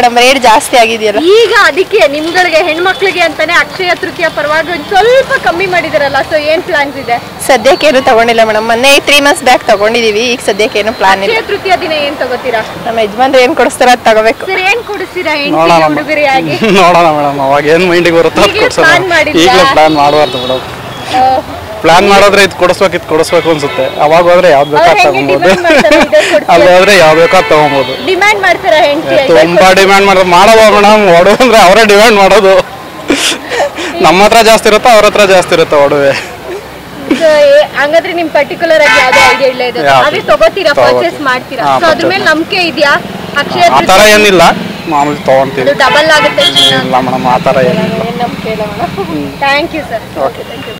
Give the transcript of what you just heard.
Madam rate ಜಾಸ್ತಿ ಆಗಿದೆಯಲ್ಲ ಈಗ ಅದಕ್ಕೆ ನಿಮ್ಗಳಿಗೆ ಹೆಣ್ಮಕ್ಳಿಗೆ ಅಂತಾನೆ ಅಕ್ಷಯ ತೃತೀಯ ಪರವಾಗಿ ಒಂದ್ ಸ್ವಲ್ಪ ಕಮ್ಮಿ ಮಾಡಿದಾರಲ್ಲ ಸೊ ಏನ್ ಪ್ಲಾನ್ಸ್ ಇದೆ ಸದ್ಯಕ್ಕೆ ಏನು ತಗೊಂಡಿಲ್ಲ ಮೇಡಮ್ ಮೊನ್ನೆ ತ್ರೀ ಮಂತ್ಸ್ ಬ್ಯಾಕ್ ತಗೊಂಡಿದೀವಿ ಈಗ ಸದ್ಯಕ್ಕೆ ಏನು ಪ್ಲಾನ್ ಇಲ್ಲ ಅಕ್ಷಯ ತೃತೀಯ ದಿನ ಏನ್ ತಗೋತೀರಾ ನಮ್ಮ ಯಜಮಾನ್ರು ಏನ್ ಕೊಡಿಸ್ತಾರ ಅದ್ ತಗೋಬೇಕು ಸರ್ ಏನ್ ಕೊಡಿಸ್ತೀರಾ ನೋಡೋಣ ಹೆಂಡತಿ ಉಡುಗೊರೆಯಾಗಿ ನೋಡೋಣ ಮೇಡಮ್ ಅವಾಗ ಏನು ಮೈಂಡಿಗೆ ಬರುತ್ತೋ ಅದು ಈಗ್ಲೇ ಕೊಡ್ಸೋಣ plan ಮಾಡಿದ್ಯಾ? ಈಗಲೇ ಪ್ಲಾನ್ ಮಾಡಬಾರ್ದು ಮೇಡಮ್ ಪ್ಲಾನ್ ಮಾಡೋದ್ರೆ ಇದು ಕೊಡಿಸ್ಬೇಕು ಇದು ಕೊಡಿಸ್ಬೇಕು ಅನ್ಸುತ್ತೆ ಅವಾಗ ಹೋದ್ರೆ ಯಾವ್ದು ಬೇಕೋ ಅವ್ರು ಅದು ಹೆಂಗೆ ತಗೊಬೋದು demand ಮಾಡ್ತಾರೆ, ಇದೇ ಕೊಡ್ತೀವಿ. ಅಲ್ಲಿ ಹೋದ್ರೆ ಯಾವ್ದು ಬೇಕೋ ಅದು ತಗೊಬೋದು ಡಿಮ್ಯಾಂಡ್ ಮಾಡ್ತಾರ ಹೆಂಡತಿ ತುಂಬಾ ಡಿಮ್ಯಾಂಡ್ ಮಾಡೋದು ಮಾಡಲ್ಲ ಮೇಡಮ್ ಒಡವೆ ಅಂದ್ರೆ ಅವರೇ ಡಿಮ್ಯಾಂಡ್ ಮಾಡೋದು ನಮ್ಮ ಹತ್ರ ಜಾಸ್ತಿ ಇರುತ್ತೋ ಅವ್ರ ಹತ್ರ ಜಾಸ್ತಿ ಇರುತ್ತೆ ಒಡವೆ ಹಂಗಾದ್ರೆ ನಿಮ್ ಪರ್ಟಿಕ್ಯುಲರ್ ಆಗಿ ಯಾವ್ದು ಐಡಿಯಾ ಇಲ್ಲ ಇದೆ ಯಾವ್ದು? ಅದೇ ತಗೋತೀರಾ ತಗೋತೀವಿ. ಪರ್ಚೇಸ್ ಮಾಡ್ತೀರಾ ಹಾ, ಸೊ ಅದ್ರ purchase ಮೇಲೆ ನಂಬಿಕೆ ಇದೆಯಾ ಅಕ್ಷಯ ಆ ಥರ ಏನಿಲ್ಲ ಮಾಮೂಲಿ ತೊಗೊಳ್ತೀವಿ ಡಬಲ್ ಆಗುತ್ತೆ ಇಲ್ಲ ಮೇಡಮ್ ಆ ಥರ ಏನಿಲ್ಲ ನಂಬಿಕೆ ಇಲ್ಲ madam thank you sir okay thank you